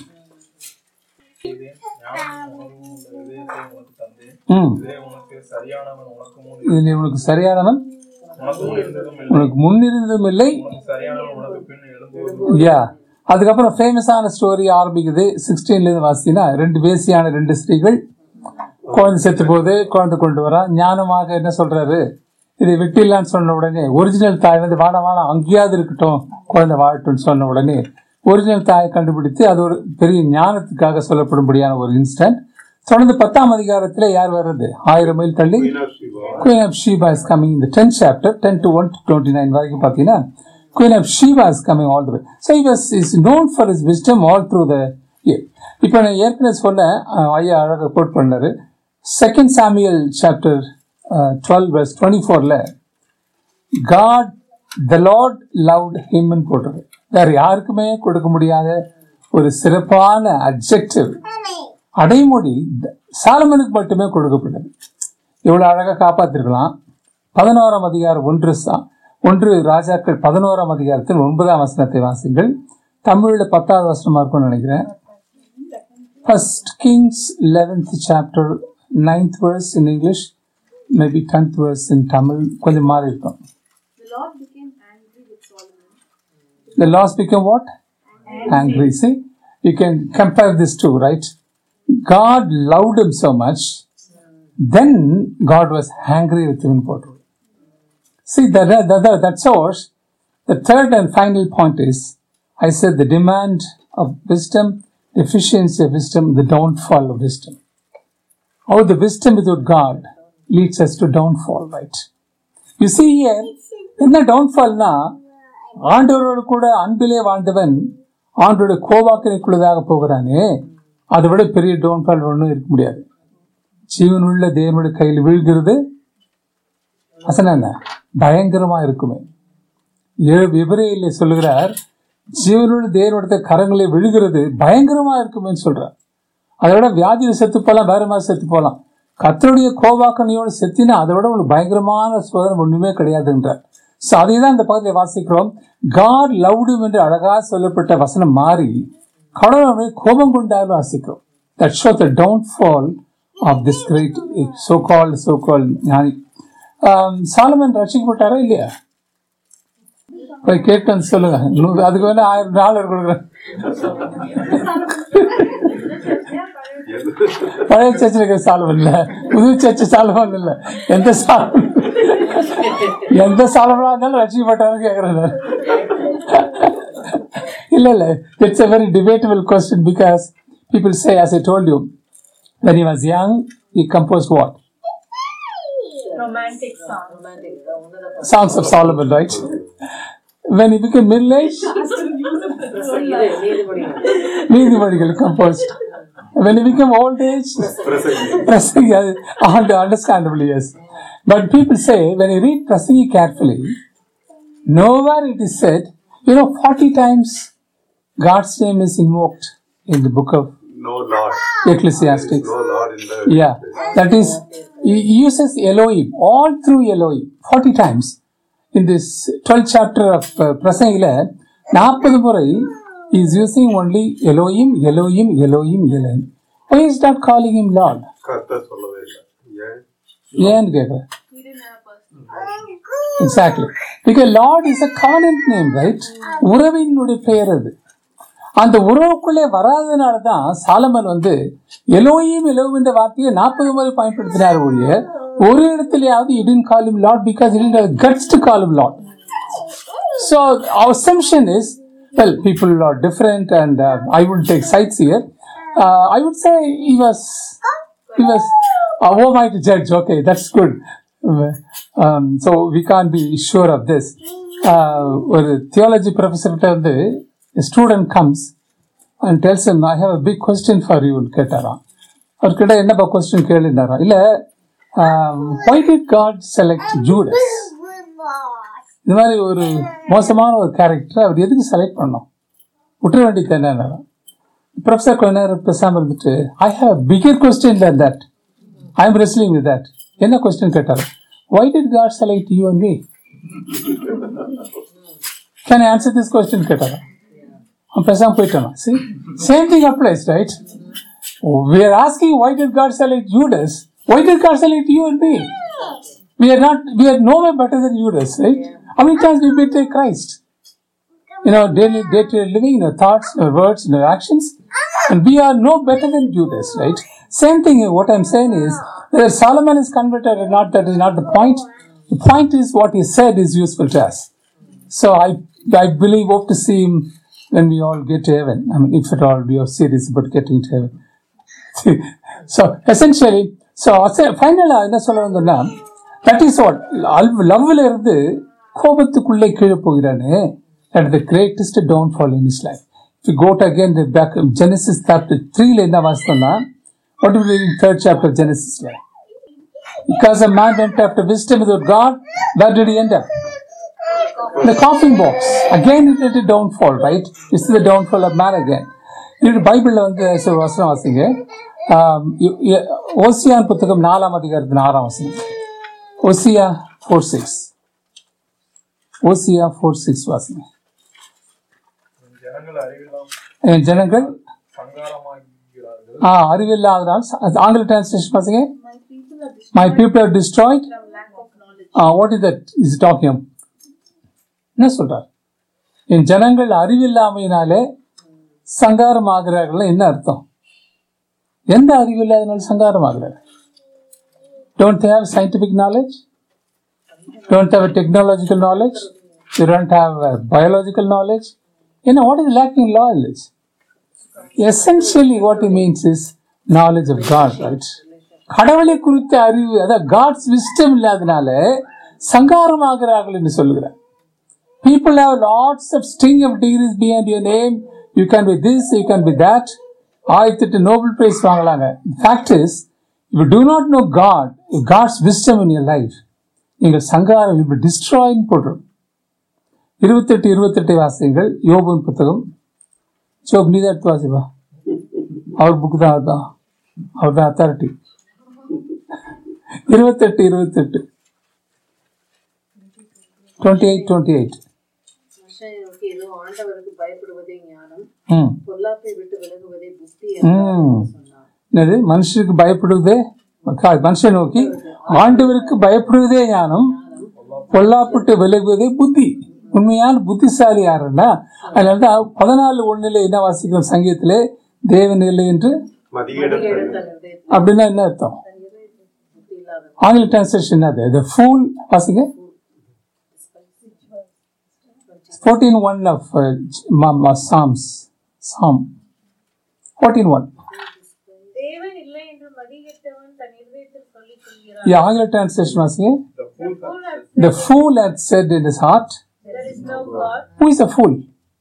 hmm இதே உனக்கு சரியானவன் உனக்கு முன் இதில் உனக்கு சரியானவன் உனக்கு முன் இருந்ததும் இல்லை உனக்கு முன்னிருந்ததும் இல்லை உனக்கு சரியானவன் உனக்கு பின் எழுந்துவதும் யா அதுக்கப்புறம் ஃபேமஸான ஸ்டோரி ஆரம்பிக்குது சிக்ஸ்டீன்லேருந்து வாசினா ரெண்டு வேசியான ரெண்டு ஸ்திரீகள் குழந்தை செத்து போகுது குழந்தை கொண்டு வரா ஞானமாக என்ன சொல்றாரு இதை வெட்டிடலான்னு சொன்ன உடனே ஒரிஜினல் தாய் வந்து வாட வாட அங்கேயாவது இருக்கட்டும் குழந்தை வாழட்டும்னு சொன்ன உடனே ஒரிஜினல் தாயை கண்டுபிடித்து அது ஒரு பெரிய ஞானத்துக்காக சொல்லப்படும்படியான ஒரு இன்ஸ்டன்ட் தொடர்ந்து பத்தாம் அதிகாரத்தில் யார் வர்றது ஆயிரம் மைல் தள்ளி Queen of Sheba. Queen of Sheba is coming in the 10th chapter, 10 to 1 to 29 வரைக்கும் பார்த்தீங்கன்னா Queen of Sheba is coming all the way. So he was is known for his wisdom all through the year. இப்போ நான் ஏற்கனவே சொன்னேன் அஹ், ஐயா அழகாக code பண்ணாரு second Samuel chapter twelve verse twenty ஃபோரில் காட் த லார்ட் லவ்ட் ஹிம்னு போட்டிருக்கு வேற யாருக்குமே கொடுக்க முடியாத ஒரு சிறப்பான அப்ஜெக்டிவ் அடைமொழி த- சாலமனுக்கு மட்டுமே கொடுக்கப்பட்டது இவ்வளோ அழகாக காப்பாற்றிருக்கலாம் பதினோராம் அதிகாரம் ஒன்று சா ஒன்று ராஜாக்கள் பதினோராம் அதிகாரத்தில் ஒன்பதாம் வசனத்தை வாசிங்கள் தமிழ்ல பத்தாவது வருஷமா இருக்கும்னு நினைக்கிறேன் first Kings eleventh chapter ninth verse in English maybe tenth verse in Tamil கொஞ்சம் மாறி இருக்கும் The Lord became angry with Solomon. The loss became what? Angry. See, you can compare this two, right? God loved him so much, then God was angry with him. for it. See, the, the, the, that source, the third and final point is I said the demand of wisdom, the efficiency of wisdom, the downfall of wisdom. How the wisdom without God leads us to downfall, right? You see here, என்ன டவுன்ஃபால்னா ஆண்டவரோடு கூட அன்பிலே வாழ்ந்தவன் ஆண்டோட கோவாக்கினைக்குள்ளதாக போகிறானே அதை விட பெரிய downfall ஒன்றும் இருக்க முடியாது ஜீவனுள்ள தேவனுடைய கையில் விழுகிறது அசன என்ன பயங்கரமா இருக்குமே ஏழு விபரையிலே சொல்லுகிறார் ஜீவனுள்ள தேவனுடைய கரங்களை விழுகிறது பயங்கரமா இருக்குமேன்னு சொல்றார் அதை விட வியாதியில் செத்து போகலாம் வேற மாதிரி செத்து போகலாம் கத்தருடைய கோவாக்கனையோடு செத்தினா அதை விட உங்களுக்கு பயங்கரமான சோதனை ஒண்ணுமே கிடையாதுன்றார் ஸோ அதை தான் இந்த பகுதியில் வாசிக்கிறோம் காட் லவ்டும் என்று அழகாக சொல்லப்பட்ட வசனம் மாறி கடவுள் அவனை கோபம் கொண்டாலும் வாசிக்கிறோம் that show the downfall of this great so call so call ஞானி ஆம், சாலமன் ரசிக்கப்பட்டாரா இல்லையா போய் கேட்டு வந்து சொல்லுங்க நூறு- அதுக்கு வேணா ஆயிரம் டாலர் கொடுக்குறேன் பழைய சர்ச்சில் இருக்கிற சாலமன் இல்ல புது சர்ச்சு சாலமன் இல்ல எந்த சாலமன் எந்த சாலமனா இருந்தாலும் ரசிக்கப்பட்டாலும் கேட்கறேன் நான். இல்ல இல்ல it's a very debatable question because people say as I told you when he was young he composed what Romantic song. songs of Solomon right when he became middle aged இது நீதிபதி நீதிமொழிகள் composed when he became old age Prasangi, uh, understandably, yes. But people say, when you read Prasangi carefully, nowhere it is said, you know, 40 times God's name is invoked in the book of No Lord. Ecclesiastes. No Lord in the Yeah, that is, he uses Elohim, all through Elohim, 40 times. In this 12th chapter of uh, Prasangila, நாற்பது முறை he is using only Elohim, Elohim, Elohim, Elohim. Why is not calling him Lord? கர்த்தர் சொல்லவே இல்லை ஏன் ஏன்னு கேட்குறேன் He didn't have a personal exactly because Lord is a covenant name right உறவினுடைய பெயர் அது அந்த உறவுக்குள்ளே வராதனால தான் சாலமன் வந்து எலோயும் எலோவும் என்ற வார்த்தையை நாற்பது முறை பயன்படுத்தினார் ஒழிய ஒரு இடத்துலயாவது இடின் காலும் லார்ட் பிகாஸ் இடின் கட்ஸ் டு காலும் Lord So our assumption is, well, people are different, and uh, I would take sides here. Uh, I would say he was, he was, uh, oh my judge. Okay, that's good. Um, so we can't be sure of this. Uh, ஒரு theology professor கிட்ட வந்து a student comes and tells him, I have a big question for you கேட்டாராம் அவர்கிட்ட என்னப்பா question கேளுனாராம் இல்ல why did God select Judas இந்த மாதிரி ஒரு மோசமான ஒரு கேரக்டர் அவர் எதுக்கு செலக்ட் பண்ணோம் விட்டுற வேண்டியது என்ன ப்ரொஃபஸர் கொஞ்ச நேரம் பேசாமல் இருந்துட்டு I have bigger question than that I am wrestling with that என்ன கொஸ்டின் கேட்டார் why did God select you and me can answer this question கேட்டார் அவன் பேசாமல் போயிட்டான் see same thing applies right we are asking why did God select Judas why did God select you and me we are not we are no way better than Judas, right? How many times we betray Christ? In our daily day-to-day living, in our thoughts, in our words, in our actions, and we are no better than Judas, right? Same thing. What I'm saying is whether Solomon is converted or not, that is not the point. The point is what he said is useful to us. So I I believe hope to see him when we all get to heaven. I mean, if at all we are serious about getting to heaven. so essentially, so ஃபைனலா என்ன சொல்ல வந்தோம்னா that is what லவ்ல இருந்து கோபத்துக்குள்ளே கீழே போகிறானே that the greatest downfall in is life to God again back Genesis chapter த்ரீல என்ன வாசித்தோம்னா what will in third chapter ஜெனசிஸ்ல Because a man went after wisdom without God, where did he end up? In the coffin box. Again, it did a downfall, right? This is the downfall of man again. இது பைபிளில் வந்து சில வசனம் வாசிங்க ஆம், இ- இ- Ocean புத்தகம் நாலாம் அதிகாரத்தின் ஆறாம் வசனம் ஓசியா ஃபோர் சிக்ஸ் ஓசியா ஃபோர் சிக்ஸ் வாசிங்க ஜனங்கள் ஜனங்கள் அறிவில்லாம் என் ஜனங்கள் சங்காரமாகிறார்கள் ஆ அறிவில்லாதனால் ச- அது ஆங்கில டிரான்ஸ்லேஷன் பசங்க My people are my destroyed people are destroyed from lack of knowledge. What is that is talking என்ன சொல்றார் என் ஜனங்கள் அறிவில்லாமையினாலே சங்காரமாகிறார்கள் என்ன அர்த்தம் எந்த அறிவில்லாதனால சங்காரமாகிறார் don't have scientific knowledge don't have technological knowledge you don't have biological knowledge என்ன what is lacking knowledge essentially what he means is knowledge of God, right? கடவுளை குறித்த அறிவு அதாவது காட்ஸ் விஸ்டம் இல்லாதனால சங்காரமாகிறார்கள் என்று சொல்லுகிறார் people have lots of string of degrees behind your name you can be this you can be that ஆயிரத்தி எட்டு Nobel prize வாங்கலாங்க fact is if you do not know God if God's wisdom in your life நீங்கள் சங்காரம் will be destroying போடுறோம் இருபத்தெட்டு இருபத்தெட்டு வாசியங்கள் யோபுவின் புத்தகம் ஜோப் நீ தான் எடுத்து வாசிப்பா அவர் புக்கு தான் அதுதான் அவர் தான் அத்தாரிட்டி இருபத்தெட்டு இருபத்தெட்டு டுவெண்ட்டி எயிட் டுவெண்ட்டி எயிட் மனுஷனுக்கு ஏதோ ஆண்டவருக்கு பயப்படுவதே ஞானம் ம் பொல்லாப்பை விட்டு விலகுவதே புத்தி ம். என்று சொன்னார் என்னது மனுஷனுக்கு பயப்படுவதே கா- மனுஷன் நோக்கி ஆண்டவருக்கு பயப்படுவதே ஞானம் பொல்லாப்பட்டு விலகுவதே புத்தி உண்மையான புத்திசாலி யாருன்னா அதனால தான் பதினாலு ஒண்ணுல என்ன வாசிக்கிறோம் சங்கீதத்திலே தேவன் இல்லை என்று மதியெடுத்தல் தன் இதயத்தில் அப்படின்னா என்ன அர்த்தம் புத்தி இல்லாத ஆங்கில டிரான்ஸ்லேஷன் என்னது த ஃபூல் வாசிங்க fourteen one of Psalms Psalm fourteen one தேவன் இல்லை என்று மதிகெட்டவன் தன் இருதயத்தில் சொல்லிக் கொள்கிறான் ஆங்கில டிரான்ஸ்லேஷன் வாசிங்க The fool Fool has The fool had said in his heart, There is no God Who is a fool?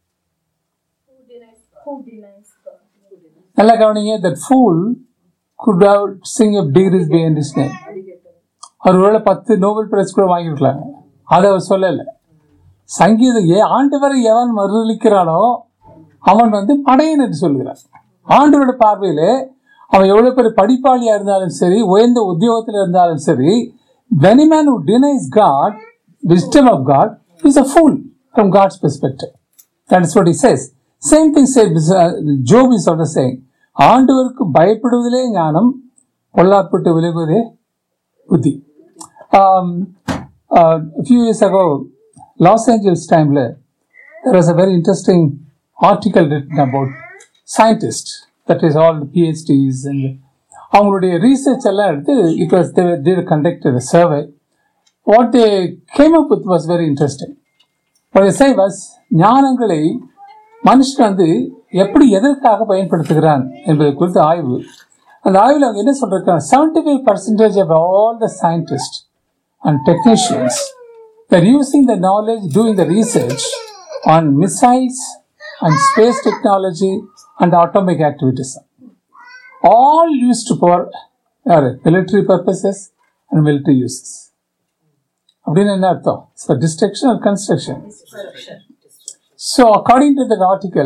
who denies God. Who denies God. நல்லா கவனிங்க that fool could have sing of degrees behind his name. அவர் ஒருவேளை பத்து Nobel prize கூட வாங்கியிருக்கலாங்க அதை அவர் சொல்லலை சங்கீதம் ஏ ஆண்டவரை எவன் மறுதளிக்கிறானோ அவன் வந்து படையன் என்று சொல்கிறார் ஆண்டவரோட பார்வையிலே அவன் எவ்வளவு பெரிய படிப்பாளியா இருந்தாலும் சரி உயர்ந்த உத்தியோகத்தில் இருந்தாலும் சரி when a man who denies God, wisdom of God, is a fool from God's perspective. That is what he says. Same thing said uh, Job is also saying. ஆண்டவருக்கு பயப்படுவதிலே ஞானம் பொல்லாப்பட்டு விலகுவதே புத்தி um, uh, a few years ago, Los Angeles Times, there was a very interesting article written about scientists, that is all the PhDs and அவங்களுடைய research எல்லாம் எடுத்து it was they did conduct a survey what they came up with was very interesting what they say was ஞானங்களை மனுஷன் வந்து எப்படி எதற்காக பயன்படுத்துகிறான் என்பதை குறித்து ஆய்வு அந்த ஆய்வில் அவங்க என்ன சொல்றாங்க seventy five percentage of all the scientist and technicians they're using the knowledge doing the research on missiles and space technology and atomic activities all used for uh, military purposes and military uses அப்படின்னு என்ன அர்த்தம் for destruction or construction so according to that article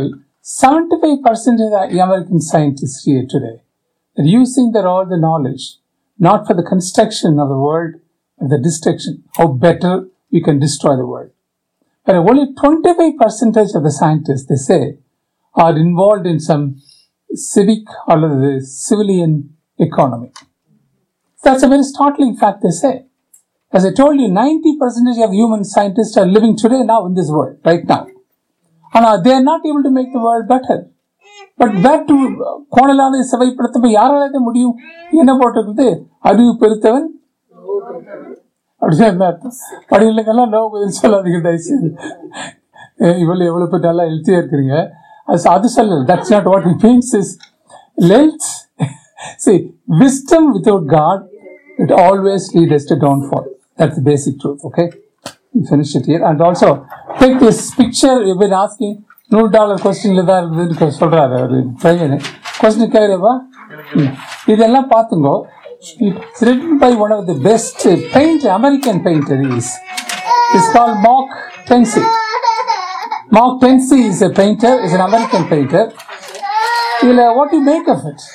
75% of the american scientists here today are using their all the knowledge not for the construction of the world but the destruction how better you can destroy the world but only 25% of the scientists they say are involved in some civic or the civilian economy that's a very startling fact they say as I told you, 90% of human scientists are living today now in this world, right now. And uh, they are not able to make the world better. But back to கோணலான செவைப்படுத்த யாரால இதை முடியும் என்ன போட்டிருக்குது அறிவு பெருத்தவன் அப்படின்னா என்ன அர்த்தம் படிகளுக்கெல்லாம் நோ பதில் சொல்லாதீங்க தயவுசெய்து அஹ் இவ்வளவு எவ்வளவு பேர் நல்லா ஹெல்த்தியா இருக்கிறீங்க அது அது சொல்லல that's not what it means is wealth see wisdom without god it always leads us to downfall that's the basic truth okay we finish it here and also take this picture you've been asking நூறு dollar கொஸ்டின்ல தான் இருக்குதுன்னு சொல்றாரு அவர் பையன் question கேட்குறப்பா இதெல்லாம் பார்த்துங்கோ it's written by one of the best painter American painter is is call Mark Tansey Mark Tansey is a painter is an American painter இதில் what you make of it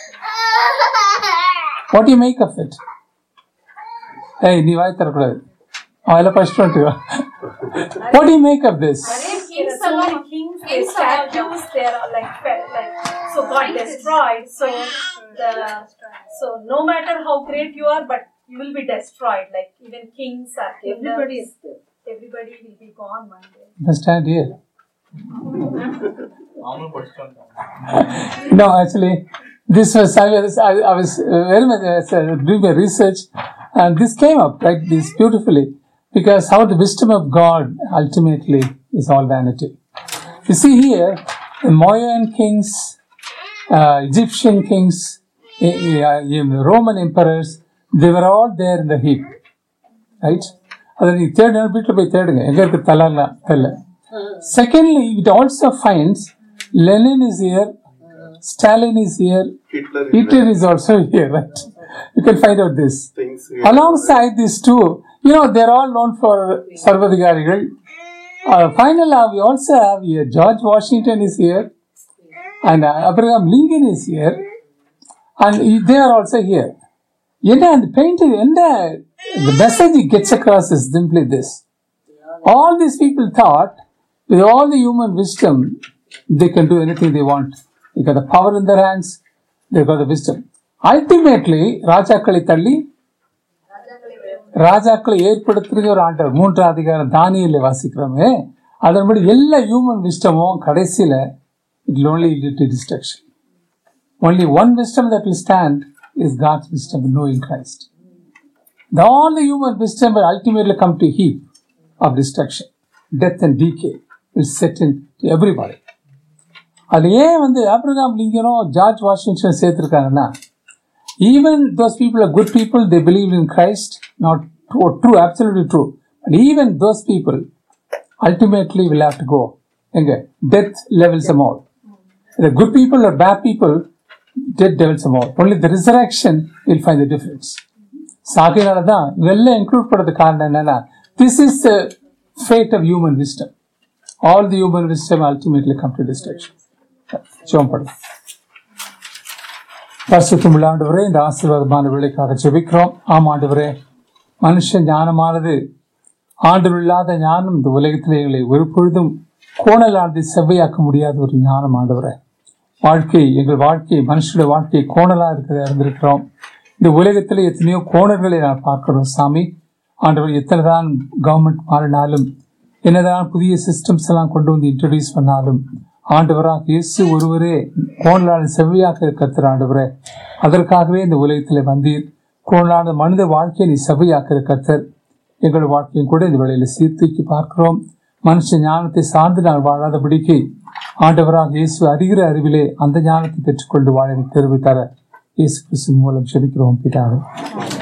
what you make of it ஏய் நீ வாய் தரக்கூடாது அதெல்லாம் first வந்துட்டு what you make of this Kings எல்லாம் kings the statues they are all like fe- like so got destroyed. So the so no matter how great you are, but you will be destroyed. Like even kings are Everybody kingdoms, is there. everybody will be gone one day. Understand here? நாமளும் படிச்சுட்டு No, actually, this was I was I, I was uh, very much uh, doing my research, and this came up right this beautifully because how the wisdom of God ultimately is all vanity. You see here, the Mayan kings, uh, Egyptian kings, eh, eh, even the Roman emperors, they were all there in the heap, right? அதை நீ தேடினா வீட்டில் போய் தேடுங்க எங்க இருக்கு தலாலாம் தெரியல secondly it also finds Lenin is here Stalin is here Hitler is Hitler is also here, right? You can find out this. things. Alongside these two, you know, they're all known for Sarvadhigarigal. Uh, finally, we also have here George Washington is here, and uh, Abraham Lincoln is here, and he- they are also here. என்ன அந்த painting என்ன the message it gets across is simply this. All these people thought, with all the human wisdom, they can do anything they want. They got the power in their hands, they got the wisdom. Ultimately, ராஜாக்களை தள்ளி ராஜாக்களை ஏற்படுத்துகிற ஒரு ஆண்டவர் மூன்றாம் அதிகாரம் தானியல்ல வாசிக்கிறோமே அதன்படி எல்லா ஹியூமன் விஸ்டமும் கடைசியில it only lead to destruction. Only one wisdom that will stand is God's wisdom, knowing Christ. The, all the human wisdom will ultimately come to heap of destruction. Death and decay will set in to everybody. அது ஏன் வந்து Abraham லிங்கனும் George Washington சேர்த்துருக்காங்கன்னா even those people are good people they believe in Christ not true absolutely true but even those people ultimately will have to go எங்க death levels um all the good people or bad people, dead devils them all. Only the resurrection will find the difference. சாகையினால தான் இதெல்லாம் include பண்ணுறது காரணம் என்னன்னா this is the fate of human wisdom all the human wisdom ultimately come to destruction ஜோம் படும் பரிசுத்தம் ஆண்டவரே இந்த ஆசீர்வாதமான வேலைக்காக ஜெபிக்கிறோம் ஆம் ஆண்டவரே மனுஷ ஞானமானது ஆண்டவர் இல்லாத ஞானம் இந்த உலகத்திலே எங்களை ஒரு பொழுதும் கோணலானதை செவ்வையாக்க முடியாத ஒரு ஞானம் ஆண்டவரே வாழ்க்கை எங்கள் வாழ்க்கை மனுஷனுடைய வாழ்க்கை கோணலா இருக்கிறதா இருந்திருக்கிறோம் இந்த உலகத்தில் எத்தனையோ கோணல்களை நான் பார்க்கிறோம் சாமி ஆண்டவர் எத்தனை தான் கவர்மெண்ட் மாறினாலும் என்னதான் புதிய சிஸ்டம்ஸ் எல்லாம் கொண்டு வந்து இன்ட்ரடியூஸ் பண்ணாலும் ஆண்டவராக இயேசு ஒருவரே கோணலான செவ்வையாக இருக்கிற ஆண்டவரே அதற்காகவே இந்த உலகத்தில் வந்தீர் கோணலான மனித வாழ்க்கையை நீ செவ்வையாக்கிற கர்த்தர் எங்கள் வாழ்க்கையும் கூட இந்த வேளையில் சீர்தூக்கி பார்க்கிறோம் மனுஷ ஞானத்தை சார்ந்து நாங்கள் வாழாதபடிக்கு ஆண்டவராக இயேசு அறிகிற அறிவிலே அந்த ஞானத்தை பெற்றுக்கொண்டு வாழ தெரிவித்தார இயேசு கிறிஸ்து மூலம் செபிக்கிறோம் பிதாவே